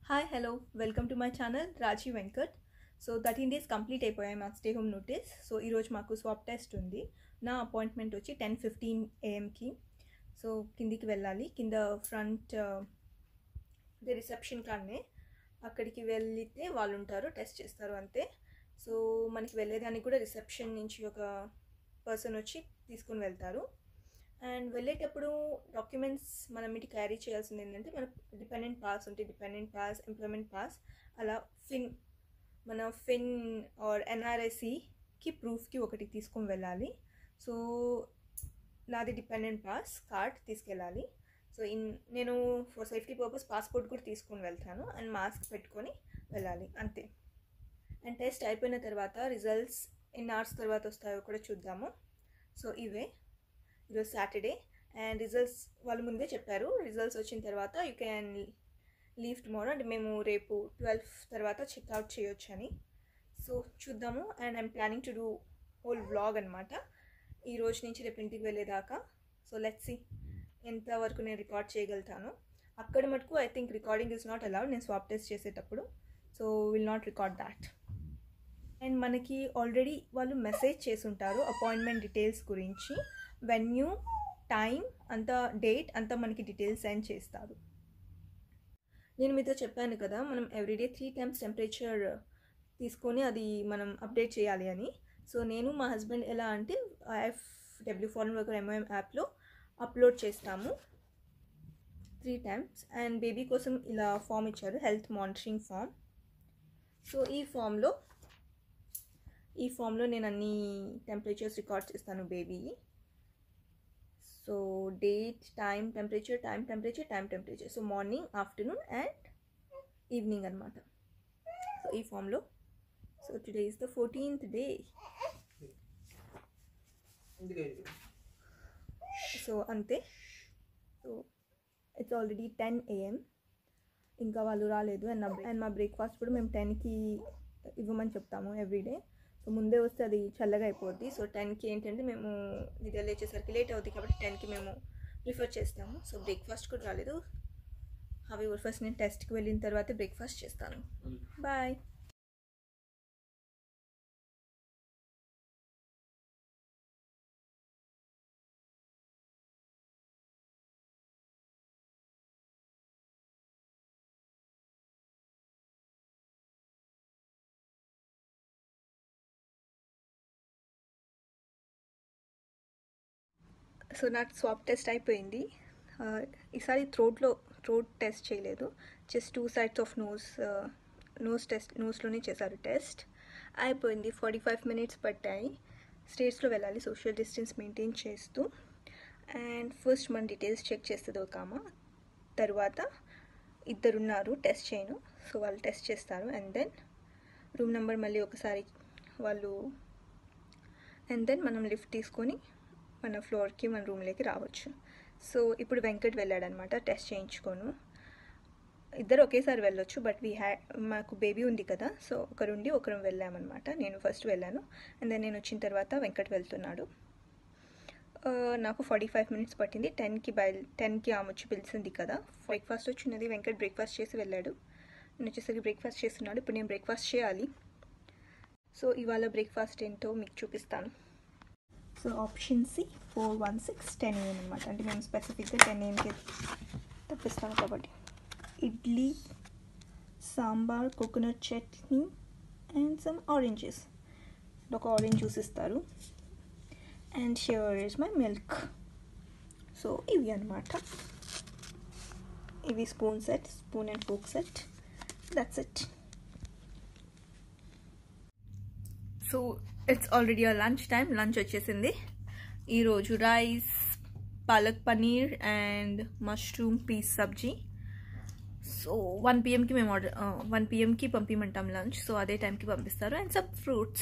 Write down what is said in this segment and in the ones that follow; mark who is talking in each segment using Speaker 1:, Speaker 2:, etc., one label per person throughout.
Speaker 1: hi hello welcome to my channel Raji Venkat so thirteen days complete అయిపోయాయి మాకు stay home notice so ఈరోజు మాకు swap test ఉంది నా అపాయింట్మెంట్ వచ్చి టెన్ ఫిఫ్టీన్ ఏఎంకి సో కిందికి వెళ్ళాలి కింద ఫ్రంట్ అదే రిసెప్షన్ కాడనే అక్కడికి వెళ్తే వాళ్ళు ఉంటారు టెస్ట్ చేస్తారు అంతే సో మనకి వెళ్ళేదానికి కూడా రిసెప్షన్ నుంచి ఒక పర్సన్ వచ్చి తీసుకుని వెళ్తారు అండ్ వెళ్ళేటప్పుడు డాక్యుమెంట్స్ మనం ఇటు క్యారీ చేయాల్సింది ఏంటంటే మన డిపెండెంట్ పాస్ ఉంటే డిపెండెంట్ పాస్ ఎంప్లాయ్మెంట్ పాస్ అలా ఫిన్ మన ఫిన్ ఆర్ ఎన్ఆర్ఐసికి ప్రూఫ్కి ఒకటి తీసుకొని వెళ్ళాలి సో నాది డిపెండెంట్ పాస్ కార్డ్ తీసుకెళ్ళాలి సో ఇన్ నేను ఫర్ సేఫ్టీ పర్పస్ పాస్పోర్ట్ కూడా తీసుకొని వెళ్తాను అండ్ మాస్క్ పెట్టుకొని వెళ్ళాలి అంతే అండ్ టెస్ట్ అయిపోయిన తర్వాత రిజల్ట్స్ ఎన్ని అవర్స్ తర్వాత వస్తాయో కూడా చూద్దాము సో ఇవే ఈరోజు సాటర్డే అండ్ రిజల్ట్స్ వాళ్ళు ముందే చెప్పారు రిజల్ట్స్ వచ్చిన తర్వాత యూ క్యాన్ లీవ్ టుమారో అంటే మేము రేపు ట్వెల్వ్ తర్వాత చెక్అవుట్ చేయొచ్చు అని సో చూద్దాము and I'm planning to do whole vlog అనమాట ఈ రోజు నుంచి రేపు ఇంటికి వెళ్ళేదాకా సో లెట్స్ సి ఎంతవరకు నేను రికార్డ్ చేయగలుగుతాను అక్కడ మటుకు I think recording is not allowed నేను స్వాప్ టెస్ట్ చేసేటప్పుడు so will not record that and మనకి ఆల్రెడీ వాళ్ళు మెసేజ్ చేసి ఉంటారు అపాయింట్మెంట్ డీటెయిల్స్ గురించి వెన్యూ టైం అంత డేట్ అంతా మనకి డీటెయిల్స్ సెండ్ చేస్తారు నేను మీతో చెప్పాను కదా మనం ఎవ్రీడే త్రీ టైమ్స్ టెంపరేచర్ తీసుకొని అది మనం అప్డేట్ చేయాలి అని సో నేను మా హస్బెండ్ ఎలా అంటే F W foreign worker MOM యాప్లో అప్లోడ్ చేస్తాము త్రీ టైమ్స్ అండ్ బేబీ కోసం ఇలా ఫామ్ ఇచ్చారు హెల్త్ మానిటరింగ్ ఫామ్ సో ఈ ఫామ్లో ఈ ఫామ్లో నేను అన్ని టెంపరేచర్స్ రికార్డ్ చేస్తాను baby so date time temperature time temperature time temperature so morning afternoon and evening అనమాట సో ఈ ఫామ్లో so today is the fourteenth day so అంతే so it's already ten AM ఇంకా వాళ్ళు రాలేదు అండ్ నా అండ్ మా బ్రేక్ఫాస్ట్ కూడా మేము టెన్కి ఇవ్వమని చెప్తాము ఎవ్రీడే సో ముందే వస్తే అది చల్లగా అయిపోద్ది సో టెన్కి ఏంటంటే మేము నిద్ర లేచేసరికి లేట్ అవుతుంది కాబట్టి టెన్కి మేము ప్రిఫర్ చేస్తాము సో బ్రేక్ఫాస్ట్ కూడా రాలేదు అవి ఫస్ట్ నేను టెస్ట్కి వెళ్ళిన తర్వాత బ్రేక్ఫాస్ట్ చేస్తాను బాయ్ సో నాకు స్వాప్ టెస్ట్ అయిపోయింది ఈసారి థ్రోట్లో థ్రోట్ టెస్ట్ చేయలేదు just two sides of nose nose test నోస్లోనే చేశారు టెస్ట్ అయిపోయింది ఫార్టీ ఫైవ్ మినిట్స్ పట్టాయి స్టేట్స్లో వెళ్ళాలి సోషల్ డిస్టెన్స్ మెయింటైన్ చేస్తూ అండ్ ఫస్ట్ మన డీటెయిల్స్ చెక్ చేస్తుంది ఒక ఆమె తర్వాత ఇద్దరున్నారు టెస్ట్ చేయను సో వాళ్ళు టెస్ట్ చేస్తారు అండ్ దెన్ రూమ్ నెంబర్ మళ్ళీ ఒకసారి వాళ్ళు అండ్ దెన్ మనం లిఫ్ట్ తీసుకొని మన ఫ్లోర్కి మన రూమ్లోకి రావచ్చు సో ఇప్పుడు వెంకట్ వెళ్ళాడనమాట టెస్ట్ చేయించుకోను ఇద్దరు ఒకేసారి వెళ్ళొచ్చు బట్ వీ హ్యా మాకు బేబీ ఉంది కదా సో ఒకరుండి ఒకరు వెళ్ళామన్నమాట నేను ఫస్ట్ వెళ్ళాను అండ్ దెన్ నేను వచ్చిన తర్వాత వెంకట్ వెళ్తున్నాడు నాకు ఫార్టీ ఫైవ్ మినిట్స్ పట్టింది టెన్కి బయలు టెన్కి ఆమె వచ్చి పిలిచింది కదా బ్రేక్ఫాస్ట్ వచ్చినది వెంకట్ బ్రేక్ఫాస్ట్ చేసి వెళ్ళాడు నేను వచ్చేసరికి బ్రేక్ఫాస్ట్ చేస్తున్నాడు ఇప్పుడు నేను బ్రేక్ఫాస్ట్ చేయాలి సో ఇవాళ బ్రేక్ఫాస్ట్ ఏంటో మీకు చూపిస్తాను so option C four one six ten AM అనమాట అంటే మేము స్పెసిఫిక్గా టెన్ ఏఎంకి తప్పిస్తాము కాబట్టి idli sambar coconut chutney and some oranges ఒక ఆరెంజ్ జ్యూస్ ఇస్తారు and here is my milk so ఇవి అనమాట ఇవి spoon set spoon and fork set that's it so it's already lunch time lunch వచ్చేసింది ఈరోజు rice palak paneer and mushroom peas sabzi so one పిఎంకి మేము order one పిఎంకి పంపించమంటాం lunch so అదే టైంకి పంపిస్తారు అండ్ సమ్ ఫ్రూట్స్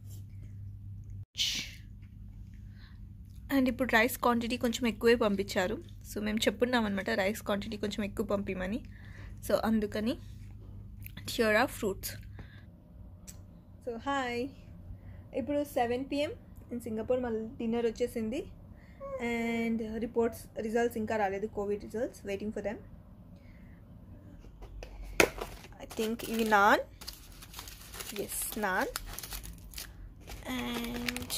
Speaker 1: అండ్ ఇప్పుడు రైస్ క్వాంటిటీ కొంచెం ఎక్కువే పంపించారు సో మేము చెప్పున్నాం అనమాట రైస్ క్వాంటిటీ కొంచెం ఎక్కువ పంపిమని సో అందుకని sure of fruits so hi ఇప్పుడు సెవెన్ పిఎం ఇన్ సింగపూర్ మళ్ళీ డిన్నర్ వచ్చేసింది అండ్ రిపోర్ట్స్ రిజల్ట్స్ ఇంకా రాలేదు covid results waiting for them think ఇవి నాన్ ఎస్ నాన్ అండ్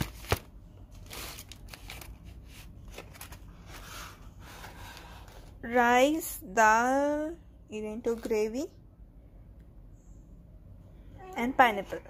Speaker 1: రైస్ దాల్ ఇదేంటో gravy and pineapple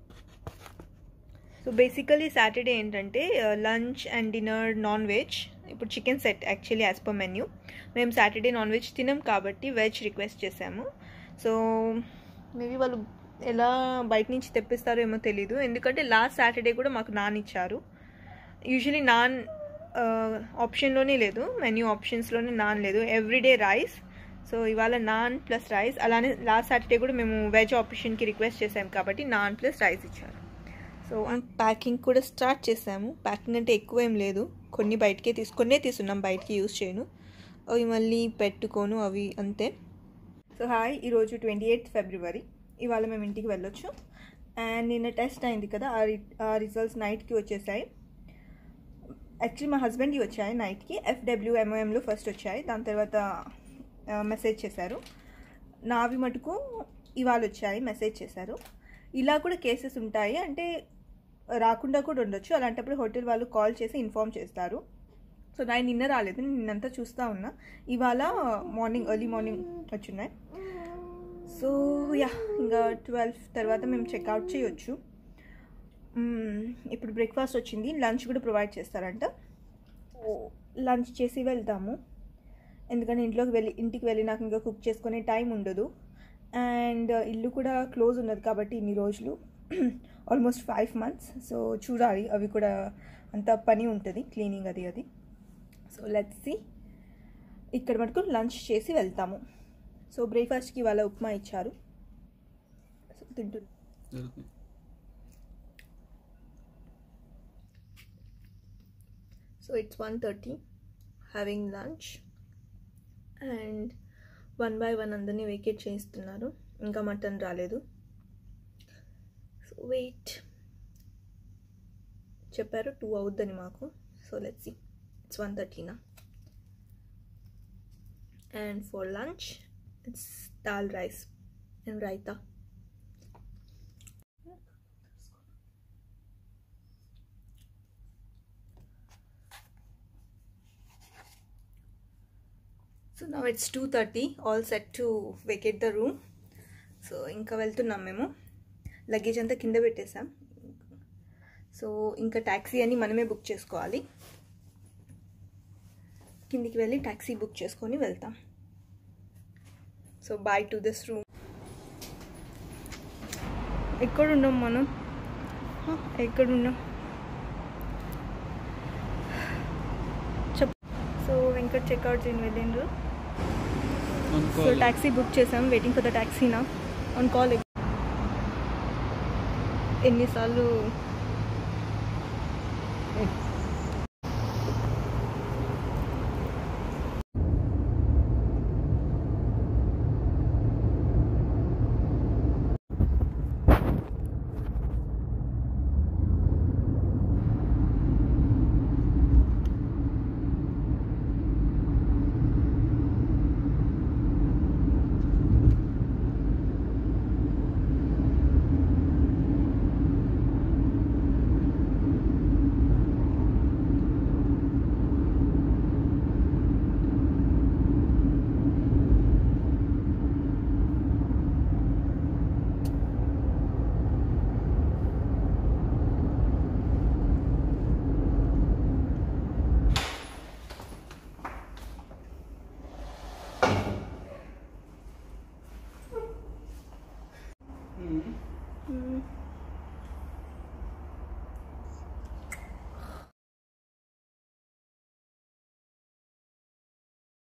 Speaker 1: so basically Saturday ఏంటంటే lunch and dinner non veg ఇప్పుడు chicken set actually as per menu మేము సాటర్డే నాన్ వెజ్ తినాం కాబట్టి వెజ్ రిక్వెస్ట్ చేసాము సో మేబీ వాళ్ళు ఎలా బయట నుంచి తెప్పిస్తారో ఏమో తెలీదు ఎందుకంటే లాస్ట్ సాటర్డే కూడా మాకు నాన్ ఇచ్చారు యూజువలీ నాన్ ఆప్షన్లోనే లేదు మెన్యూ ఆప్షన్స్లోనే నాన్ లేదు ఎవ్రీడే రైస్ సో ఇవాళ నాన్ ప్లస్ రైస్ అలానే లాస్ట్ సాటర్డే కూడా మేము వెజ్ ఆప్షన్కి రిక్వెస్ట్ చేసాం కాబట్టి నాన్ ప్లస్ రైస్ ఇచ్చారు సో ప్యాకింగ్ కూడా స్టార్ట్ చేసాము ప్యాకింగ్ అంటే ఎక్కువ ఏం లేదు కొన్ని బయటకే తీసుకొనే తీసుకున్నాం బయటికి యూస్ చేయను అవి మళ్ళీ పెట్టుకోను అవి అంతే సో హాయ్ ఈరోజు ట్వంటీ ఎయిత్ ఫిబ్రవరి ఇవాళ మేము ఇంటికి వెళ్ళొచ్చు అండ్ నిన్న టెస్ట్ అయింది కదా ఆ రి ఆ రిజల్ట్స్ నైట్కి వచ్చేసాయి యాక్చువల్లీ మా హస్బెండ్కి వచ్చాయి నైట్కి ఎఫ్డబ్ల్యూ ఎంఓఎంలో ఫస్ట్ వచ్చాయి దాని తర్వాత మెసేజ్ చేశారు నావి మటుకు ఇవాళ వచ్చాయి మెసేజ్ చేశారు ఇలా కూడా కేసెస్ ఉంటాయి అంటే రాకుండా కూడా ఉండొచ్చు అలాంటప్పుడు హోటల్ వాళ్ళు కాల్ చేసి ఇన్ఫామ్ చేస్తారు సో నేను నిన్న రాలేదు నిన్నంతా చూస్తూ ఉన్నా ఇవాళ మార్నింగ్ ఎర్లీ మార్నింగ్ వచ్చున్నాయి సో యా ఇంకా ట్వెల్వ్ తర్వాత మేము చెక్అవుట్ చేయొచ్చు ఇప్పుడు బ్రేక్ఫాస్ట్ వచ్చింది లంచ్ కూడా ప్రొవైడ్ చేస్తారంట లంచ్ చేసి వెళ్తాము ఎందుకంటే ఇంట్లోకి వెళ్ళి ఇంటికి వెళ్ళి నాకు ఇంకా కుక్ చేసుకునే టైం ఉండదు అండ్ ఇల్లు కూడా క్లోజ్ ఉన్నది కాబట్టి ఇన్ని రోజులు ఆల్మోస్ట్ ఫైవ్ మంత్స్ సో చూడాలి అవి కూడా అంత పని ఉంటుంది క్లీనింగ్ అది అది సో లెట్స్ సి ఇక్కడ మటుకు లంచ్ చేసి వెళ్తాము సో బ్రేక్ఫాస్ట్కి వాళ్ళ ఉప్మా ఇచ్చారు సో తింటున్నాం so it's one thirty having lunch and one by one అందరినీ వెకేట్ చేయిస్తున్నారు ఇంకా మటన్ రాలేదు సో వెయిట్ చెప్పారు టూ అవుద్దని మాకు so let's see it's one థర్టీనా and for lunch it's dal rice and raita so నా it's two thirty all set to vacate the room so ఇంకా వెళ్తున్నాం మేము లగేజ్ అంతా కింద పెట్టేసాం సో ఇంకా ట్యాక్సీ అని మనమే బుక్ చేసుకోవాలి కిందికి వెళ్ళి ట్యాక్సీ బుక్ చేసుకొని వెళ్తాం so bye to this room ఎక్కడున్నాం మనం ఎక్కడున్నాం చెప్ సో వెంకట్ చెక్అవుట్ చేయని వెళ్ళిండ్రు సో ట్యాక్సీ బుక్ చేసాం వెయిటింగ్ ఫర్ ద ట్యాక్సీ నా ఆన్ కాల్ ఎన్నిసార్లు